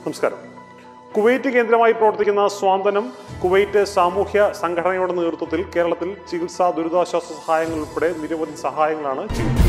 നമസ്കാരം കുവൈറ്റ് കേന്ദ്രമായി പ്രവർത്തിക്കുന്ന സ്വാന്തനം കുവൈറ്റ് സാമൂഹ്യ സംഘടനയുടെ നേതൃത്വത്തിൽ കേരളത്തിൽ ചികിത്സാ ദുരിതാശ്വാസ സഹായങ്ങൾ ഉൾപ്പെടെ നിരവധി സഹായങ്ങളാണ് ചെയ്യുന്നത്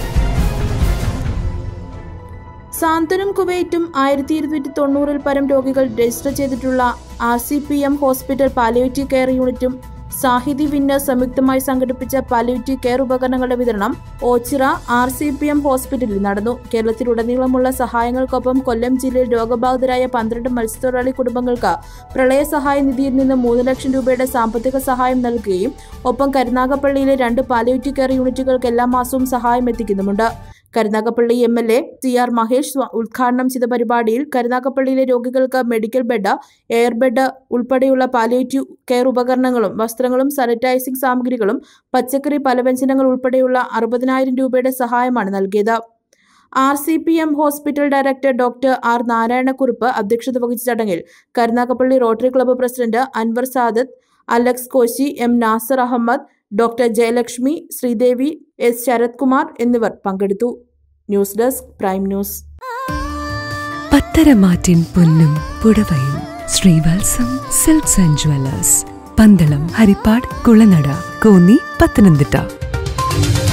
സാന്ത്വനം കുവൈറ്റും ആയിരത്തി ഇരുന്നൂറ്റി തൊണ്ണൂറിൽ പരം രോഗികൾ രജിസ്റ്റർ ചെയ്തിട്ടുള്ള R C P M hospital palliative care യൂണിറ്റും സാഹിതി വിന്നർ സംയുക്തമായി സംഘടിപ്പിച്ച പാലിയേറ്റീവ് കെയർ ഉപകരണങ്ങളുടെ വിതരണം ഓച്ചിറ ആർ സി പി എം ഹോസ്പിറ്റലിൽ നടന്നു കേരളത്തിലുടനീളമുള്ള സഹായങ്ങൾക്കൊപ്പം കൊല്ലം ജില്ലയിൽ രോഗബാധിതരായ പന്ത്രണ്ട് മത്സ്യത്തൊഴിലാളി കുടുംബങ്ങൾക്ക് പ്രളയ സഹായ നിധിയിൽ നിന്ന് മൂന്ന് ലക്ഷം രൂപയുടെ സാമ്പത്തിക സഹായം നൽകുകയും ഒപ്പം കരുനാഗപ്പള്ളിയിലെ രണ്ട് പാലിയേറ്റീവ് കെയർ യൂണിറ്റുകൾക്ക് എല്ലാ മാസവും സഹായം എത്തിക്കുന്നുമുണ്ട് Karunagappally M L A C R Mahesh സ്വാ- ഉദ്ഘാടനം ചെയ്ത പരിപാടിയിൽ കരുനാഗപ്പള്ളിയിലെ രോഗികൾക്ക് മെഡിക്കൽ ബെഡ് എയർ ബെഡ് ഉൾപ്പെടെയുള്ള പാലിയേറ്റീവ് കെയർ ഉപകരണങ്ങളും വസ്ത്രങ്ങളും സാനിറ്റൈസിംഗ് സാമഗ്രികളും പച്ചക്കറി പലവ്യഞ്ജനങ്ങൾ ഉൾപ്പെടെയുള്ള അറുപതിനായിരം രൂപയുടെ സഹായമാണ് നൽകിയത് R C P M hospital director doctor R Narayana Kurup അധ്യക്ഷത വഹിച്ച ചടങ്ങിൽ Karunagappally rotary club president Anwar Sadath Alex Koshy M Nasar Ahmed doctor Jayalakshmi Sridevi S Sarath Kumar എന്നിവർ പങ്കെടുത്തു ന്യൂസ് ഡെസ്ക് പ്രൈം ന്യൂസ് പത്തരമാറ്റിൻ പൊന്നും പുടവയും Sreevalsam silks and Jewellers Pandalam Harippad Kulanada Konni Pathanamthitta